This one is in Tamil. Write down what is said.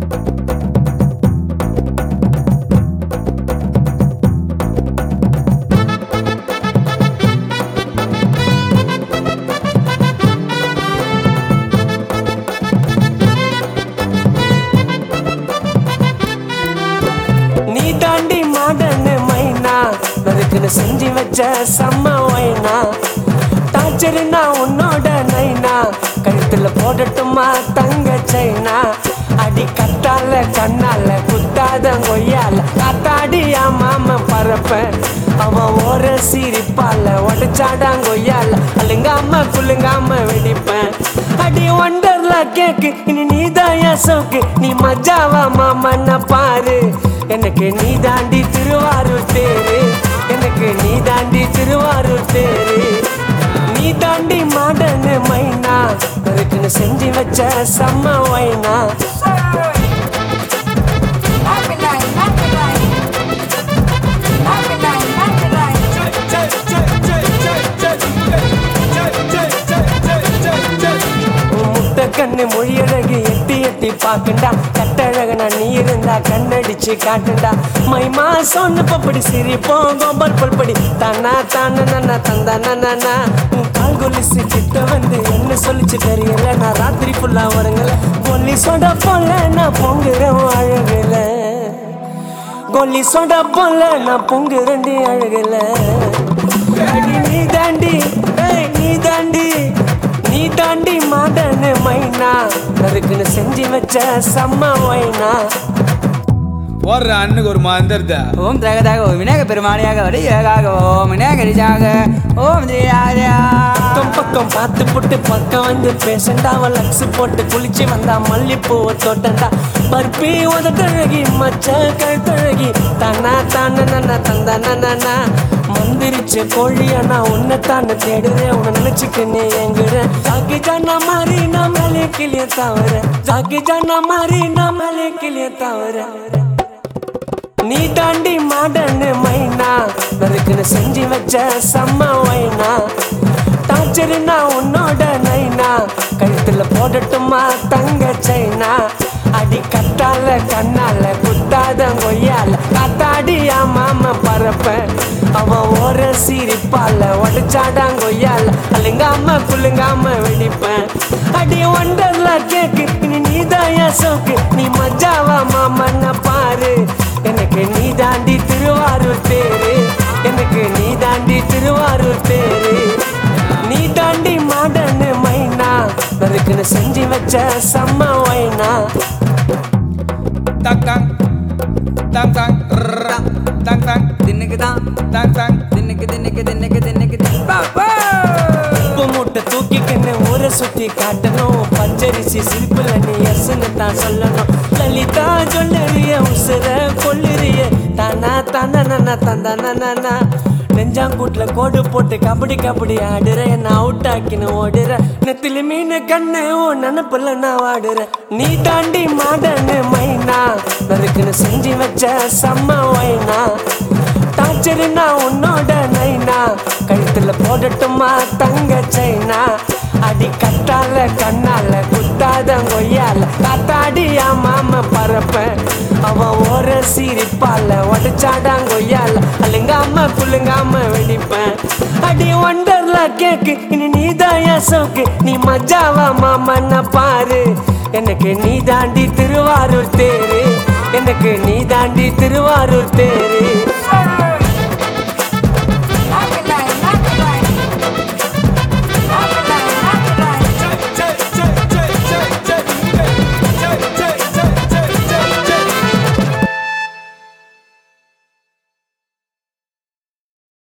நீ தாண்டி மாடன்னு மைனா நறுக்குன்னு செஞ்சு வச்ச செம்ம வைனா டார்ச்சருனா உன்னோட நைனா கழுத்துல போடட்டுமா தங்க சைனா அடி கத்தால கண்ணால குத்தாத கொய்யால காத்தாடி மாம பரப்ப அவன் ஓர சிரிப்பால உடச்சாடாங் கொய்யால அழுங்காம குலுங்காம வெடிப்பேன் அடி ஒண்டர்ல கேக்கு இனி நீதான் என் சோக்கு நீ மஜாவா மாமன்ன பாரு எனக்கு நீ தாண்டி திருவாரூர் தேரு எனக்கு நீ தாண்டி திருவாரூர் தேரு நீ தாண்டி மாடன்னு மைனா அதுக்குன்னு செஞ்சு வச்ச செம்ம வைனா உன் முட்டை கண்ணு மொழியழகு எட்டி எட்டி பாக்குண்டா கட்டழகனா நீ இருந்தா கண்ணடிச்சு காட்டுண்டா மைமா சொன்ன பப்படி சிரிப்போம் கோம்பல் பல்படி தானா தான நன்னா தந்தா நன்னா உன் கால் கொலிசு கிட்ட வந்து என்ன சொல்லிச்சு தெரியல நான் ராத்திரி ஃபுல்லா வரங்கல கொல்லி சொட போல நான் பொங்குறேன் அழகுல கொல்லி சொட போல நான் பொங்குறேன்டி அழகுல அடி நீ தாண்டி ஏய், நீ தாண்டி நீ தாண்டி மாடன்னு மைனா நறுக்குன்னு செஞ்சு வச்ச செம்ம வைனா போடுற அண்ணுக்கு ஒரு மந்திரத்தை ஓம் தகதாக ஓம் விநாயக பெருமானியாக வடியாக ஓம் விநாயகரிஜாக ஓம் திரியாதா பக்கம் பக்கம் பார்த்து புட்டு பக்கம் வந்து பேசண்டா அவன் லக்ஸ் போட்டு குளிச்சு வந்தா மல்லிப்பூவை தோட்டண்டா பருப்பி உதட்டழகி மச்ச கழுத்தழகி தானா தான நன்னா தந்தா நன்னா மந்திரிச்ச கோழியா நான் உன்னை தானே தேடுறேன் உன்னை நினைச்சுக்கு நீ எங்குறேன் ஜாக்கி ஜானா மாதிரி நான் மேலே கிளிய தவற ஜாக்கி ஜானா மாதிரி நான் மேலே கிளிய தவற நீ தாண்டி மாடன்னு மைனா நறுக்குன்னு செஞ்சு வச்ச செம்ம வைனா டார்ச்சருனா உன்னோட நைனா கழுத்துல போடட்டுமா தங்க சைனா அடி கத்தால கண்ணால குத்தாத கொய்யால காத்தாடி மாம பரப்ப அவன் ஓர சிரிப்பால உடச்சாடாங் கொய்யால அழுங்காம குலுங்காம வெடிப்பேன் அடி ஒண்டர்ல கேக்கு இனி நீதான் என் சோக்கு நீ மஜாவா மாமன்ன பாரு எனக்கு நீ தாண்டி திருவாரூர் தேரு எனக்கு நீ தாண்டி திருவாரூர் தேரு நீ தாண்டி மாடன்னு மைனா நறுக்குன்னு செஞ்சு வச்ச செம்ம வைனா தாங் தாங் தாங் தாங் ரா, தாங் தாங் தின்னுக்கு தான் தாங் தாங் தின்னுக்கு தின்னுக்கு தின்னுக்கு தின்னுக்கு தின்னு பாப்பா உப்பு மூட்டை தூக்கிக்கின்னு ஊரை சுத்தி காட்டணும் பச்சரிசி சிரிப்புல நீ எஸ்ன்னு தான் சொல்லணும் லலிதா சொல்லுறிய உசுர கொல்லுறிய தானா தானா நன்னா தந்தா நன்னா நெஞ்சாங்கூட்ல கோடு போட்டு கபடி கபடி ஆடுற என்ன அவுட் ஆக்கின்னு ஓடுற நெத்திலி மீன் கண்ணு ஓ நினப்புல நான் வாடுறேன் நீ தாண்டி மாடன்னு மைனா நறுக்குன்னு செஞ்சு வச்ச செம்ம வைனா டார்ச்சருனா உன்னோட நைனா கழுத்துல போடட்டுமா தங்க சைனா அடி கத்தால கண்ணால குத்தாத கொய்யால காத்தாடி மாம பரப்ப அவன் ஓர சிரிப்பால உடச்சாடாங் கொய்யால அழுங்காம குலுங்காம வெடிப்பேன் அடி ஒண்டர்ல கேக்கு இனி நீதான் என் சோக்கு நீ மஜாவா மாமன்ன பாரு எனக்கு நீ தாண்டி திருவாரூர் தேரு எனக்கு நீ தாண்டி திருவாரூர் தேரு